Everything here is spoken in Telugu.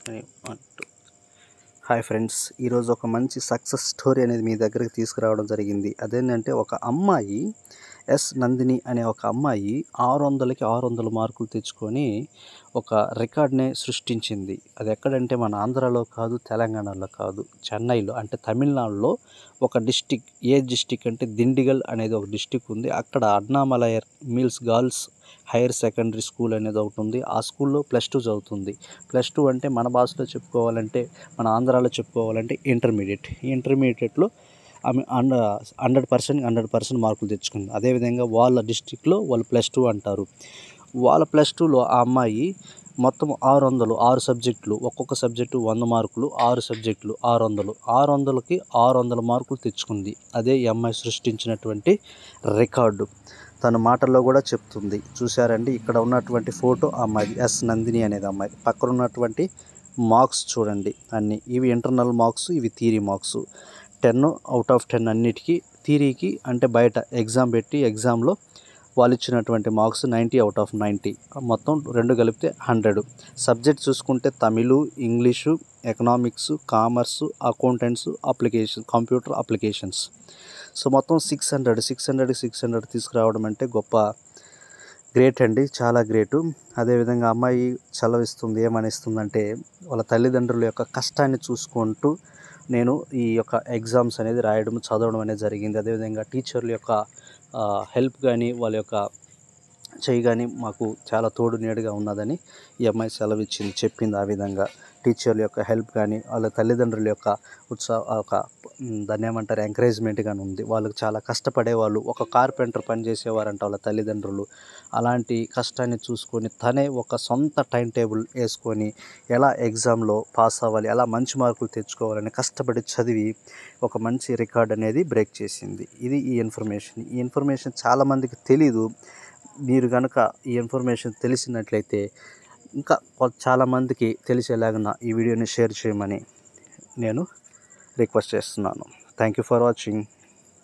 వన్ టూ హాయ్ ఫ్రెండ్స్ ఈరోజు ఒక మంచి సక్సెస్ స్టోరీ అనేది మీ దగ్గరికి తీసుకురావడం జరిగింది అదేంటంటే ఒక అమ్మాయి ఎస్ నందిని అనే ఒక అమ్మాయి ఆరు వందలకి ఆరు వందల మార్కులు తెచ్చుకొని ఒక రికార్డ్ని సృష్టించింది అది ఎక్కడంటే మన ఆంధ్రాలో కాదు తెలంగాణలో కాదు చెన్నైలో అంటే తమిళనాడులో ఒక డిస్టిక్ ఏ డిస్టిక్ అంటే దిండిగల్ అనేది ఒక డిస్టిక్ ఉంది అక్కడ Annamalaiyar mills girls higher secondary school అనేది ఒకటి ఉంది ఆ స్కూల్లో ప్లస్ టూ చదువుతుంది ప్లస్ టూ అంటే మన భాషలో చెప్పుకోవాలంటే మన ఆంధ్రాలో చెప్పుకోవాలంటే ఇంటర్మీడియట్ ఈ ఇంటర్మీడియట్లో ఆమె hundred hundred percent hundred percent మార్కులు తెచ్చుకుంది అదేవిధంగా వాళ్ళ డిస్టిక్లో వాళ్ళు ప్లస్ టూ అంటారు వాళ్ళ ప్లస్ టూలో ఆ అమ్మాయి మొత్తం ఆరు వందలు ఆరు సబ్జెక్టులు ఒక్కొక్క సబ్జెక్టు వంద మార్కులు ఆరు సబ్జెక్టులు ఆరు వందలు ఆరు వందలకి ఆరు వందల మార్కులు తెచ్చుకుంది అదే ఈ అమ్మాయి సృష్టించినటువంటి రికార్డు తన మాటల్లో కూడా చెప్తుంది చూశారండి ఇక్కడ ఉన్నటువంటి ఫోటో ఆ అమ్మాయి ఎస్ నందిని అనేది అమ్మాయి పక్కన ఉన్నటువంటి మార్క్స్ చూడండి అన్ని ఇవి ఇంటర్నల్ మార్క్స్ ఇవి theory marks ten out of ten అన్నిటికీ థీరీకి అంటే బయట ఎగ్జామ్ పెట్టి ఎగ్జామ్లో వాళ్ళు ఇచ్చినటువంటి marks ninety out of ninety మొత్తం రెండు కలిపితే హండ్రెడ్ సబ్జెక్ట్ చూసుకుంటే Tamil English economics commerce accountants application computer applications so మొత్తం six hundred six hundred six hundred తీసుకురావడం అంటే గొప్ప గ్రేట్ అండి చాలా గ్రేటు అదేవిధంగా అమ్మాయి చలవిస్తుంది ఏమనిస్తుందంటే వాళ్ళ తల్లిదండ్రుల యొక్క కష్టాన్ని చూసుకుంటూ నేను ఈ యొక్క ఎగ్జామ్స్ అనేది రాయడం చదవడం అనేది జరిగింది అదేవిధంగా టీచర్ల యొక్క హెల్ప్ కానీ వాళ్ళ యొక్క చేయి కానీ మాకు చాలా తోడు నీడుగా ఉన్నదని ఈ అమ్మాయి సెలవు ఇచ్చింది చెప్పింది ఆ విధంగా టీచర్ల యొక్క హెల్ప్ కానీ వాళ్ళ తల్లిదండ్రుల యొక్క ఉత్సాహ ఒక దాన్ని ఏమంటారు ఎంకరేజ్మెంట్ కానీ ఉంది వాళ్ళకి చాలా కష్టపడేవాళ్ళు ఒక కార్పెంటర్ పని చేసేవారంట వాళ్ళ తల్లిదండ్రులు అలాంటి కష్టాన్ని చూసుకొని తనే ఒక సొంత టైం టేబుల్ వేసుకొని ఎలా ఎగ్జామ్లో పాస్ అవ్వాలి ఎలా మంచి మార్కులు తెచ్చుకోవాలని కష్టపడి చదివి ఒక మంచి రికార్డ్ అనేది బ్రేక్ చేసింది ఇది ఈ ఇన్ఫర్మేషన్ ఈ ఇన్ఫర్మేషన్ చాలామందికి తెలీదు మీరు కనుక ఈ ఇన్ఫర్మేషన్ తెలిసినట్లయితే ఇంకా కొ- చాలామందికి తెలిసేలాగా ఈ వీడియోని షేర్ చేయమని నేను రిక్వెస్ట్ చేస్తున్నాను థ్యాంక్ యూ ఫర్ వాచింగ్